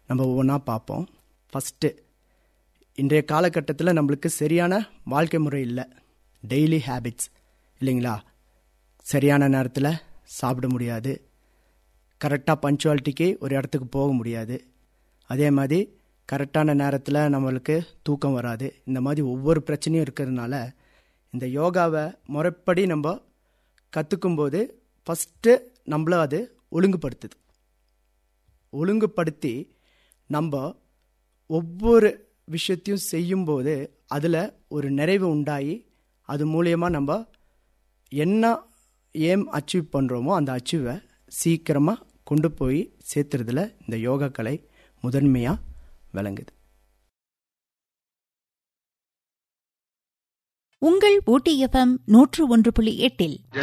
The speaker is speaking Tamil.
நம்ம ஒவ்வொன்றா பார்ப்போம் ஃபஸ்ட்டு இன்றைய காலகட்டத்தில் நம்மளுக்கு சரியான வாழ்க்கை முறை இல்லை டெய்லி ஹேபிட்ஸ் இல்லைங்களா சரியான நேரத்தில் சாப்பிட முடியாது கரெக்டாக பஞ்சுவாலிட்டிக்கு ஒரு இடத்துக்கு போக முடியாது அதே மாதிரி கரெக்டான நேரத்தில் நம்மளுக்கு தூக்கம் வராது இந்த மாதிரி ஒவ்வொரு பிரச்சனையும் இருக்கிறதுனால இந்த யோகாவை முறைப்படி நம்ம கற்றுக்கும்போது ஃபஸ்ட்டு நம்மள அது ஒழுங்குபடுத்துது ஒழுங்குபடுத்தி நம்ம ஒவ்வொரு விஷயத்தையும் செய்யும்போது அதில் ஒரு நிறைவு உண்டாகி அது மூலியமாக நம்ம என்ன ஏம் அச்சீவ் பண்ணுறோமோ அந்த அச்சீவை சீக்கிரமாக கொண்டு போய் சேர்த்துறதுல இந்த யோகா கலை முதன்மையாக விளங்குது உங்கள் ஊட்டி எஃப்எம் நூற்று ஒன்று புள்ளி எட்டில்